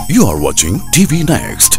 You are watching TV Next.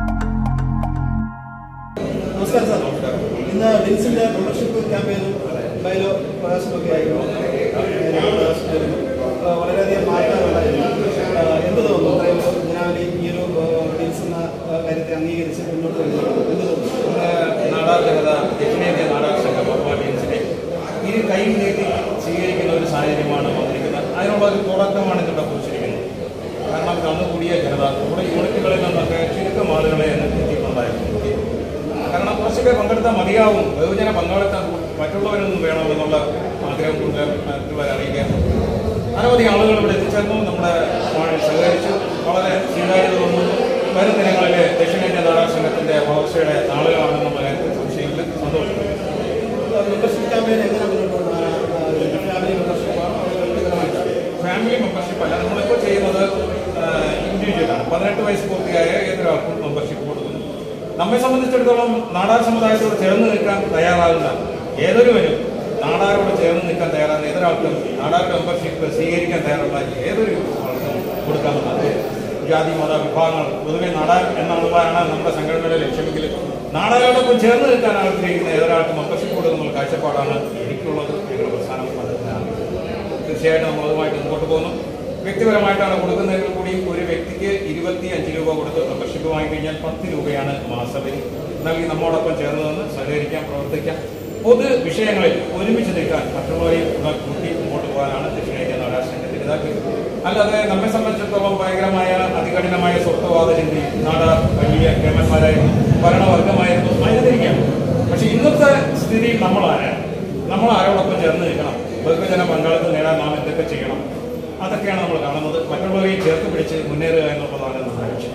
നമസ്കാരം sir ഇന്ന് ഡിൻസിന്റെ മെമ്പർഷിപ്പ് ക്യാമ്പയിനും ബൈലോ പ്രകാശനമൊക്കെ ആയിരുന്നു ഏഹ് പ്രകാശനമായിരുന്നു. ഏഹ് വളരെയധികം മാറ്റങ്ങളുണ്ടായിരുന്നു ഏഹ് എന്ത് തോന്നുന്നു ഇത്രയും ജനാവലി ഈ ഒരു ഏഹ് ഡിൻസ് എന്ന ഏഹ് കാര്യത്തെ അംഗീകരിച്ച് മുന്നോട്ട് വരുന്നത് എന്ത് തോന്നുന്നു നാടാർ ജനത ദക്ഷിണേന്ത്യ നാടാർ സംഘം ഓർഗനൈസിനെ ഇരു കൈയും നീട്ടി സ്വീകരിക്കുന്ന ഒരു സാഹചര്യമാണ് വന്നിരിക്കുന്നത് അതിനുള്ള ഒരു തുടക്കമാണ് ഇവിടെ കുറിച്ചിരിക്കുന്നത് കാരണം അന്ന് കൂടിയ ജനത നമ്മുടെ യൂണിറ്റുകളിൽ നിന്നൊക്കെ ചുരുക്കം ആളുകളെ എത്തിയിട്ടുണ്ടായിരുന്നു കാരണം കുറച്ചൊക്കെ പങ്കെടുത്താൽ മതിയാവും ബഹുജന പങ്കാളിത്തം മറ്റുള്ളവരൊന്നും വേണമെന്നുള്ള ആഗ്രഹം കൂടുതൽ മറ്റുള്ളവരെ അറിയിക്കാൻ അനവധി ആളുകൾ ഇവിടെ എത്തിച്ചേർന്നു നമ്മുടെ സമാജം സഹകരിച്ചു വളരെ സ്വീകാര്യത വന്നു വരും ദിനങ്ങളിൽ ദക്ഷിണേന്ത്യ നാടാർ സംഘത്തിന്റെ വളർച്ചയുടെ നാളുകളാണെന്നുള്ള കാര്യത്തിൽ സംശയമില്ല സന്തോഷം മെമ്പർഷിപ്പ് ക്യാമ്പയിൻ എങ്ങനെ മുന്നോട്ട് കൊണ്ടുപോകാനാണ് ഫാമിലി മെമ്പർഷിപ്പാണോ അതോ വ്യക്തിപരമായിട്ടാണോ ഫാമിലി മെമ്പർഷിപ്പ് അല്ല നമ്മളിപ്പോൾ ചെയ്യുന്നത് ഇൻഡിവിജ്വലാണ് പതിനെട്ട് വയസ്സ് പൂർത്തിയായ ഏതൊരാൾക്കും മെമ്പർഷിപ്പ് കൊടുക്കുന്നു നമ്മെ സംബന്ധിച്ചിടത്തോളം നാടാർ സമുദായത്തോട് ചേർന്ന് നിൽക്കാൻ തയ്യാറാകുന്ന ഏതൊരുവരും നാടാരോട് ചേർന്ന് നിൽക്കാൻ തയ്യാറാകുന്ന ഏതൊരാൾക്കും നാടാർ മെമ്പർഷിപ്പ് സ്വീകരിക്കാൻ തയ്യാറുള്ള ഏതൊരു ആൾക്കും കൊടുക്കാമെന്നത് ജാതി മത വിഭാഗങ്ങൾ പൊതുവെ നാടാർ എന്നുള്ളതാണ് നമ്മുടെ സംഘടനയുടെ ലക്ഷ്യമെങ്കിൽ നാടാരോടൊപ്പം ചേർന്ന് നിൽക്കാൻ ആഗ്രഹിക്കുന്ന ഏതൊരാൾക്കും മെമ്പർഷിപ്പ് കൊടുക്കുന്ന കാഴ്ചപ്പാടാണ് എനിക്കുള്ളത് ഞങ്ങളുടെ പ്രസ്ഥാനം പദ്ധതിയാണ് തീർച്ചയായിട്ടും നമ്മൾ അതുമായിട്ട് മുമ്പോട്ട് പോകുന്നു വ്യക്തിപരമായിട്ടാണ് കൊടുക്കുന്നതിൽ കൂടി ഒരു വ്യക്തിക്ക് ഇരുപത്തി അഞ്ച് രൂപ കൊടുത്ത് മെമ്പർഷിപ്പ് വാങ്ങിക്കഴിഞ്ഞാൽ പത്ത് രൂപയാണ് മാസവരി നൽകി നമ്മോടൊപ്പം ചേർന്ന് നിന്ന് സഹകരിക്കാം പ്രവർത്തിക്കാം പൊതു വിഷയങ്ങളിൽ ഒരുമിച്ച് നിൽക്കാൻ മറ്റുള്ളവരെയും കൂടെ കൂട്ടി മുമ്പോട്ട് പോകാനാണ് ദക്ഷിണേന്ത്യ നാടാർ സംഘത്തിന്റെ താല്പര്യം അല്ലാതെ നമ്മെ സംബന്ധിച്ചിടത്തോളം ഭയങ്കരമായ അതികഠിനമായ സ്വത്വവാദ ചിന്തയും നാടാർ വലിയ കേമന്മാരായിരുന്നു ഭരണവർഗമായിരുന്നു അതിനെതിരിക്കാം പക്ഷെ ഇന്നത്തെ സ്ഥിതിയിൽ നമ്മളാരാണ് നമ്മൾ ആരോടൊപ്പം ചേർന്ന് നിൽക്കണം ബഹുജന പങ്കാളിത്തം നേടാൻ നാം എന്തൊക്കെ ചെയ്യണം അതൊക്കെയാണ് നമ്മൾ കാണുന്നത് മറ്റുള്ളവരെയും ചേർത്ത് പിടിച്ച് മുന്നേറുക എന്നുള്ളതാണ് നമ്മുടെ ലക്ഷ്യം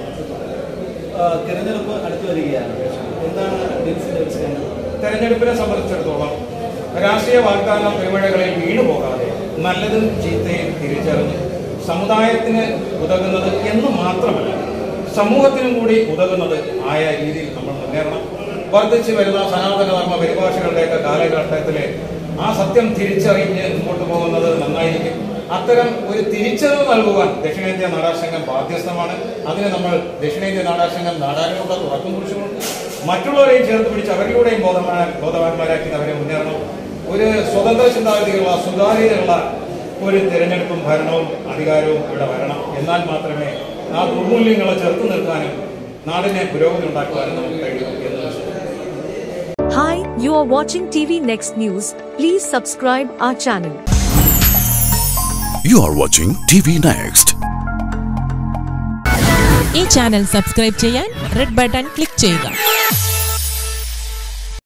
ഏഹ് തിരഞ്ഞെടുപ്പ് അടുത്തു വരികയാണ് എന്താണ് ഡിൻസിന്റെ ഒരു സ്റ്റാൻഡ് തെരഞ്ഞെടുപ്പിനെ സംബന്ധിച്ചിടത്തോളം രാഷ്ട്രീയ വാഗ്ദാന പെരുമഴകളിൽ വീണു പോകാതെ നല്ലതും ചീത്തയും തിരിച്ചറിഞ്ഞ് സമുദായത്തിന് ഉതകുന്നത് എന്ന് മാത്രമല്ല സമൂഹത്തിനും കൂടി ഉതകുന്നത് ആയ രീതിയിൽ നമ്മൾ മുന്നേറണം വർദ്ധിച്ചു വരുന്ന സനാതന ധർമ്മ പരിഭാഷകളുടെയൊക്കെ കാലഘട്ടത്തിലെ ആ സത്യം തിരിച്ചറിഞ്ഞ് മുമ്പോട്ട് പോകുന്നത് നന്നായിരിക്കും അത്തരം ഒരു തിരിച്ചറിവ് നൽകുവാൻ ദക്ഷിണേന്ത്യ നാടാർ സംഘം ബാധ്യസ്ഥമാണ് അതിന് നമ്മൾ ദക്ഷിണേന്ത്യ നാടാർ സംഘം നാടാരിലൂടെ തുറക്കം കുറിച്ചുകൊണ്ട് മറ്റുള്ളവരെയും ചേർത്ത് പിടിച്ച് അവരിലൂടെയും ബോധവാന ബോധവാന്മാരാക്കി അവരെ മുന്നേറണം ഒരു സ്വതന്ത്ര ചിന്താഗതിയുള്ള സുതാര്യതയുള്ള ഒരു തിരഞ്ഞെടുപ്പും ഭരണവും അധികാരവും ഇവിടെ വരണം എന്നാൽ മാത്രമേ ആ ദുർമൂല്യങ്ങളെ ചെറുത്ത് നിൽക്കാനും നാടിനെ പുരോഗതി ഉണ്ടാക്കുവാനും നമുക്ക് കഴിയൂ എന്ന് വിശ്വസിക്കുന്നു Hi, you are watching TV Next News. Please subscribe our channel. You are watching TV Next. ഈ ചാനൽ സബ്സ്ക്രൈബ് ചെയ്യാൻ റെഡ് ബട്ടൺ ക്ലിക്ക് ചെയ്യുക